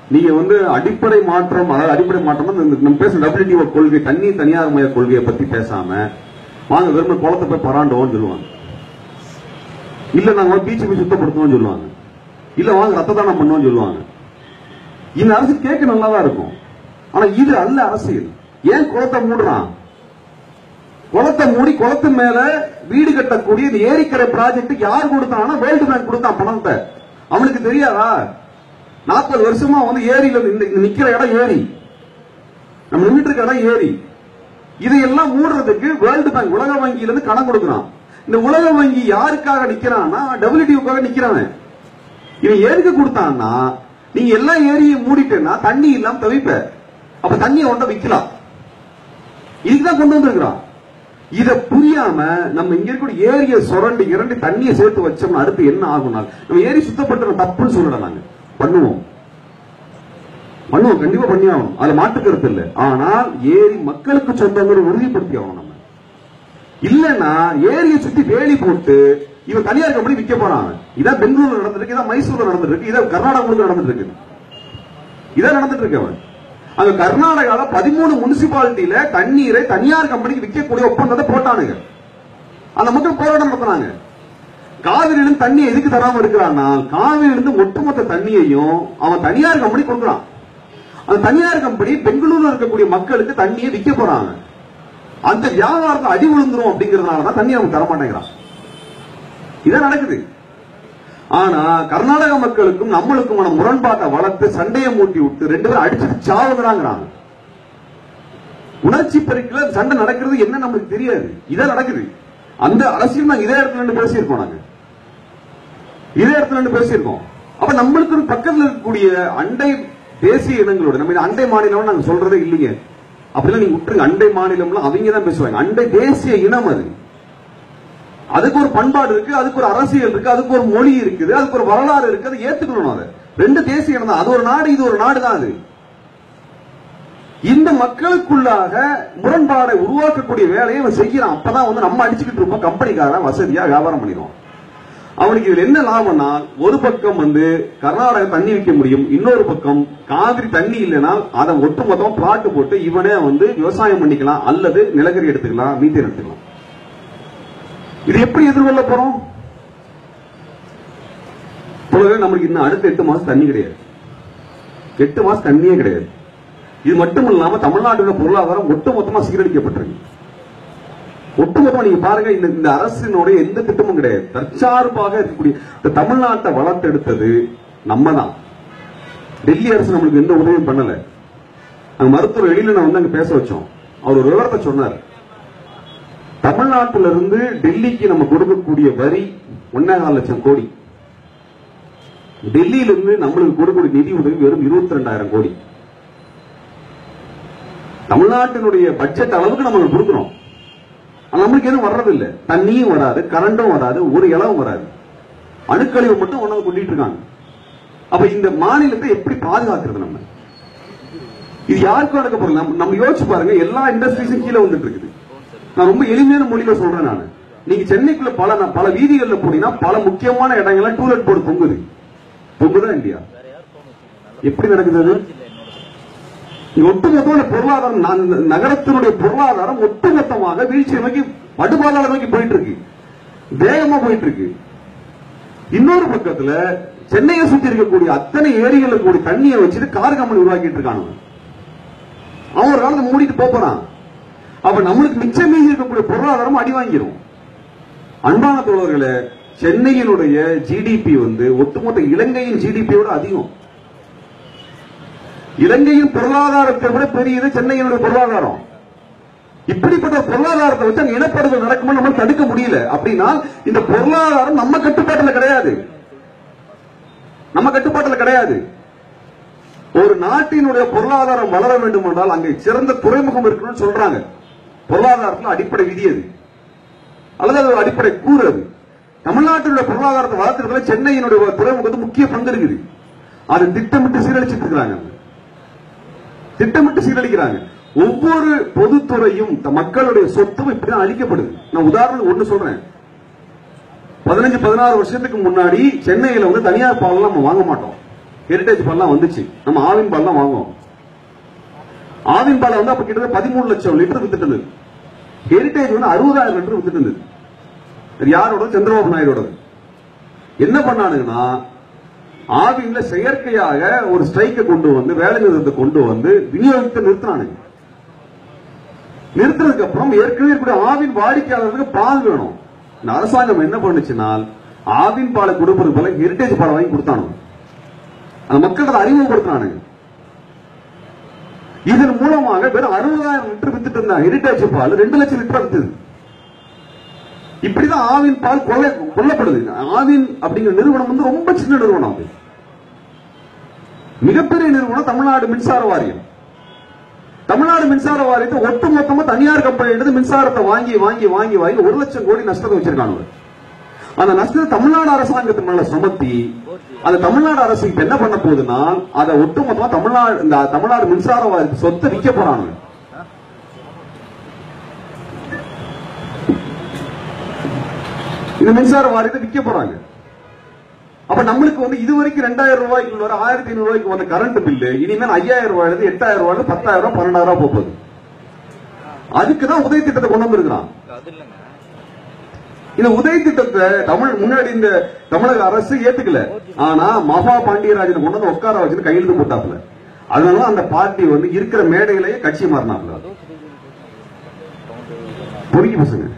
நீங்க வந்து அடிப்படை மாற்றம் அதாவது அடிப்படை மாற்றம் வந்து இந்த நம்ம பேசுற டபிள்யூடிஓ கொள்கை தண்ணி தனியார் மய கொள்கையை பத்தி பேசாம வாங்க வெறும் குளத்தை போய் பராண்டோம்னு சொல்லுவாங்க இல்ல நாங்க பீச்சு போய் சுத்தப்படுத்துவோம்னு சொல்லுவாங்க இல்ல வாங்க ரத்த தானம் பண்ணுவோம்னு சொல்லுவாங்க இந்த அரசு கேட்க நல்லாதான் இருக்கும் ஆனா இது அல்ல அரசியல் ஏன் குளத்தை மூடுறான் குளத்தை மூடி குளத்து மேல வீடு கட்டக்கூடிய இந்த ஏரிக்கரை ப்ராஜெக்ட் யார் கொடுத்தானா வேர்ல்டு பேங்க் கொடுத்தான் பணத்தை அவனுக்கு தெரியாதா நாற்பது வருஷமா வந்து ஏரியில இந்த இந்த நிக்கிற இடம் ஏரி நம்ம நின்றுட்டு இருக்க இடம் ஏரி இதையெல்லாம் மூடுறதுக்கு வேர்ல்டு பேங்க் உலக வங்கியில இருந்து கடன் கொடுக்குறான் இந்த உலக வங்கி யாருக்காக நிக்கிறான்னா டபிள்யூடியூக்காக நிக்கிறான் இவன் எதுக்கு கொடுத்தான்னா நீங்க எல்லா ஏரியும் மூடிட்டேன்னா தண்ணி இல்லாம தவிப்ப அப்ப தண்ணியை ஒன்றை விக்கலாம் இதுதான் கொண்டு வந்திருக்கிறான் இத புரியாம நம்ம இங்க இருக்கக்கூடிய ஏரியை சுரண்டி இரண்டு தண்ணியை சேர்த்து வச்சோம்னா அடுத்து என்ன ஆகும்னா நம்ம ஏரி சுத்தப்படுத்துற தப்புன்னு சொல்லல நாங்க பண்ணுவோம் பண்ணுவோம் கண்டிப்பா பண்ணி ஆகணும் அதுல மாற்று கருத்து இல்ல ஆனால் ஏரி மக்களுக்கு சொந்தங்கிற உறுதிப்படுத்தி ஆகணும் நம்ம இல்லன்னா ஏரியை சுத்தி வேலி போட்டு இவன் தனியார் கம்பெனி விற்க போறான் இதான் பெங்களூர்ல நடந்திருக்கு இதான் மைசூர்ல நடந்திருக்கு இதான் கர்நாடகாவுக்கு நடந்துட்டு இருக்கு இதான் நடந்துட்டு இருக்கு அவன் அங்க கர்நாடகால பதிமூணு முனிசிபாலிட்டியில தண்ணீரை தனியார் கம்பெனிக்கு விற்கக்கூடிய ஒப்பந்தத்தை போட்டானுங்க அந்த மக்கள் போராட்டம் நடத்தினாங்க காவிரியிலிருந்து தண்ணி எதுக்கு தராம இருக்கிறான்னா காவிரியிலிருந்து ஒட்டுமொத்த தண்ணியையும் அவன் தனியார் கம்பெனி கொடுக்குறான் அந்த தனியார் கம்பெனி பெங்களூர்ல இருக்கக்கூடிய மக்களுக்கு தண்ணியை விற்க போறாங்க அந்த வியாபாரத்தை அடி விழுந்துரும் அப்படிங்கறதுனால தான் தண்ணி அவங்க தர மாட்டேங்கிறான் இதான் நடக்குது ஆனா கர்நாடக மக்களுக்கும் நம்மளுக்குமான முரண்பாட்டை வளர்த்து சண்டையை மூட்டி விட்டு ரெண்டு பேரும் அடிச்சுட்டு சாவுங்கிறாங்கிறாங்க உணர்ச்சி பெருக்கில சண்டை நடக்கிறது என்ன நமக்கு தெரியாது இதான் நடக்குது அந்த அரசியல் நாங்க இதே இடத்துல நின்று பேசியிருக்கோம் நாங்க இதே இடத்துல நின்று பேசியிருக்கோம் அப்ப நம்மளுக்கு ஒரு பக்கத்துல இருக்கக்கூடிய அண்டை தேசிய இனங்களோட நம்ம இது அண்டை மாநிலம் நாங்க சொல்றதே இல்லைங்க அப்படிலாம் நீங்க விட்டுருங்க அண்டை மாநிலம்லாம் அவங்க தான் பேசுவாங்க அண்டை தேசிய இனம் அது அதுக்கு ஒரு பண்பாடு இருக்கு அதுக்கு ஒரு அரசியல் இருக்கு அதுக்கு ஒரு மொழி இருக்குது அதுக்கு ஒரு வரலாறு இருக்கு அதை ஏத்துக்கணும் அதை ரெண்டு தேசிய இனம் தான் அது ஒரு நாடு இது ஒரு நாடு தான் அது இந்த மக்களுக்குள்ளாக முரண்பாடை உருவாக்கக்கூடிய வேலையை அவன் செய்யறான் அப்பதான் வந்து நம்ம அடிச்சுக்கிட்டு இருப்போம் கம்பெனிக்காரன் வசதியா வியாபாரம் பண்ணிடுவான் அவனுக்கு இதுல என்ன லாபம்னா ஒரு பக்கம் வந்து கர்நாடகா தண்ணி விற்க முடியும் இன்னொரு பக்கம் காவிரி தண்ணி இல்லைன்னா அதை ஒட்டுமொத்தம் பிளாட் போட்டு இவனே வந்து விவசாயம் பண்ணிக்கலாம் அல்லது நிலக்கரி எடுத்துக்கலாம் மீத்தேன் எடுத்துக்கலாம் இது எப்படி எதிர்கொள்ள போறோம் பொதுவே நம்மளுக்கு இன்னும் அடுத்த எட்டு மாசம் தண்ணி கிடையாது எட்டு மாசம் தண்ணியே கிடையாது இது மட்டும் இல்லாம தமிழ்நாட்டோட பொருளாதாரம் ஒட்டுமொத்தமா சீரழிக்கப்பட்டிருக்கு ஒட்டுமொத்தமா நீங்க பாருங்க இந்த இந்த அரசினுடைய எந்த திட்டமும் கிடையாது தற்சார்பாக இருக்கக்கூடிய இந்த தமிழ்நாட்டை வளர்த்தெடுத்தது நம்ம தான் டெல்லி அரசு நம்மளுக்கு எந்த உதவியும் பண்ணல அங்க மருத்துவர் வெளியில நான் வந்து அங்க பேச வச்சோம் அவர் ஒரு விவரத்தை சொன்னார் தமிழ்நாட்டில இருந்து டெல்லிக்கு நம்ம கொடுக்கக்கூடிய வரி ஒன்னேகால் லட்சம் கோடி டெல்லியில இருந்து நம்மளுக்கு கொடுக்கக்கூடிய நிதி உதவி வெறும் இருபத்தி ரெண்டாயிரம் கோடி தமிழ்நாட்டினுடைய பட்ஜெட் அளவுக்கு நம்ம கொடுக்கிறோம் ஆனா நம்மளுக்கு எதுவும் வர்றதில்ல தண்ணியும் வராது கரண்டும் வராது ஒரு இளவும் வராது அணுக்கழிவு மட்டும் ஒண்ணு கொண்டிட்டு இருக்காங்க அப்ப இந்த மாநிலத்தை எப்படி பாதுகாக்கிறது நம்ம இது யாருக்கும் நடக்க போறது நம்ம- நம்ம யோசிச்சு பாருங்க எல்லா இண்டஸ்ட்ரீஸும் கீழே வந்துட்டு இருக்குது நான் ரொம்ப எளிமையான மொழியில சொல்றேன் நான் நீங்க சென்னைக்குள்ள பல பல வீதிகள்ல போனீங்கன்னா பல முக்கியமான இடங்கள்ல டூலெட் போர்டு தொங்குது தொங்குதா இல்லையா எப்படி நடக்குது அது இங்க ஒட்டுமொத்தமான பொருளாதாரம் நான் இந்த நகரத்தினுடைய பொருளாதாரம் ஒட்டுமொத்தமாக வீழ்ச்சியை நோக்கி படுபாதாள நோக்கி போயிட்டு இருக்கு வேகமா போயிட்டு இருக்கு இன்னொரு பக்கத்துல சென்னையை சுத்தி இருக்கக்கூடிய அத்தனை ஏரிகளுக்கு கூடிய தண்ணியை வச்சுட்டு கார் கம்பெனி உருவாக்கிட்டு இருக்கானுங்க அவன் ஒரு காலத்தை மூடிட்டு போப் போறான் அப்ப நம்மளுக்கு மிச்சம் மீதி இருக்கக்கூடிய பொருளாதாரம் அடி வாங்கிரும் அன்பான தோழர்களே சென்னையினுடைய ஜிடிபி வந்து ஒட்டுமொத்த இலங்கையின் ஜிடிபியோட அதிகம் இலங்கையின் பொருளாதாரத்தை விட பெரியது சென்னையினுடைய பொருளாதாரம் இப்படிப்பட்ட பொருளாதாரத்தை வச்சு அங்க இனப்படுதல் நடக்குமா நம்ம தடுக்க முடியல அப்படின்னா இந்த பொருளாதாரம் நம்ம கட்டுப்பாட்டுல கிடையாது நம்ம கட்டுப்பாட்டுல கிடையாது ஒரு நாட்டினுடைய பொருளாதாரம் வளர வேண்டும் என்றால் அங்கே சிறந்த துறைமுகம் இருக்கணும்னு சொல்றாங்க பொருளாதாரத்துல அடிப்படை விதி அது அல்லது அது ஒரு அடிப்படை கூறு அது தமிழ்நாட்டினுடைய பொருளாதாரத்தை வளர்த்துறதுல சென்னையினுடைய துறைமுகத்துக்கு முக்கிய பங்கு இருக்குது அது திட்டமிட்டு சீரழிச்சிட்டு இருக்கிறாங்க திட்டமிட்டு சீரழிக்கிறாங்க ஒவ்வொரு பொதுத்துறையும் த- மக்களுடைய சொத்தும் இப்படிதான் அழிக்கப்படுது நான் உதாரணத்துக்கு ஒண்ணு சொல்றேன் பதினஞ்சு பதினாறு வருஷத்துக்கு முன்னாடி சென்னையில வந்து தனியார் பாலம் நம்ம வாங்க மாட்டோம் ஹெரிடேஜ் பால்லாம் வந்துச்சு நம்ம ஆவின் பால் தான் வாங்குவோம் ஆவின் பால் வந்து அப்ப கிட்டத்தட்ட பதிமூணு லட்சம் லிட்டர் வித்துட்டு இருந்தது ஹெரிடேஜ் வந்து அறுபதாயிரம் லிட்டர் வித்துட்டு இருந்தது இது யாரோட சந்திரபாபு நாயுடோடது என்ன பண்ணானுங்கன்னா ஆவின்ல செயற்கையாக ஒரு ஸ்ட்ரைக்கை கொண்டு வந்து வேலை நிறுத்தத்தை கொண்டு வந்து விநியோகத்தை நிறுத்தினானுங்க நிறுத்தினதுக்கு அப்புறம் ஏற்கனவே இருக்கக்கூடிய ஆவின் வாடிக்கையாளர்களுக்கு பால் வேணும் இந்த அரசாங்கம் என்ன பண்ணுச்சுனால் ஆவின் பாலை கொடுப்பது போல ஹெரிடேஜ் பாலை வாங்கி கொடுத்தானுங்க அந்த மக்களுக்கு அதை அறிமுகப்படுத்தினானுங்க இதன் மூலமாக வெறும் அறுபதாயிரம் லிட்டர் வித்துட்டு இருந்த ஹெரிடேஜ் பால் ரெண்டு லட்சம் லிட்டர் வித்துது இப்படிதான் ஆவின் பால் கொல்ல கொல்லப்படுது ஆவின் அப்படிங்கிற நிறுவனம் வந்து ரொம்ப சின்ன நிறுவனம் அது மிகப்பெரிய நிறுவனம் தமிழ்நாடு மின்சார வாரியம் தமிழ்நாடு மின்சார வாரியத்தை ஒட்டு மொத்தமா தனியார் கம்பெனி எடுத்து மின்சாரத்தை வாங்கி வாங்கி வாங்கி வாங்கி ஒரு லட்சம் கோடி நஷ்டத்தை வச்சிருக்காங்க அந்த நஷ்டத்தை தமிழ்நாடு அரசாங்கத்து மேல சுமத்தி அந்த தமிழ்நாடு அரசு இப்ப என்ன பண்ண போகுதுன்னா அதை ஒட்டுமொத்தமா தமிழ்நாடு இந்த தமிழ்நாடு மின்சார வாரியத்து சொத்தை விற்க போறாங்க இந்த மின்சார வாரியத்தை விற்க போறாங்க அப்ப நம்மளுக்கு வந்து இது வரைக்கும் ரெண்டாயிரம் ரூபாய்க்கு வர ஆயிரத்தி ஐநூறு ரூபாய்க்கு வந்த கரண்ட் பில்லு இனிமேல் ஐயாயிரம் ரூபாயில இருந்து எட்டாயிரம் ரூபாயில பத்தாயிரம் ரூபாய் பன்னெண்டாயிரம் ரூபாய் போகுது அதுக்கு தான் உதய திட்டத்தை கொண்டு வந்திருக்கிறான் அது இல்லைங்க இந்த உதய திட்டத்தை தமிழ் முன்னாடி இந்த தமிழக அரசு ஏத்துக்கல ஆனா மகா பாண்டியராஜன் கொண்டு வந்து உட்கார வச்சுட்டு கையெழுத்து போட்டாப்ல அதனால அந்த பார்ட்டி வந்து இருக்கிற மேடையிலேயே கட்சி மாறினாப்ல பொறுக்கி பசங்க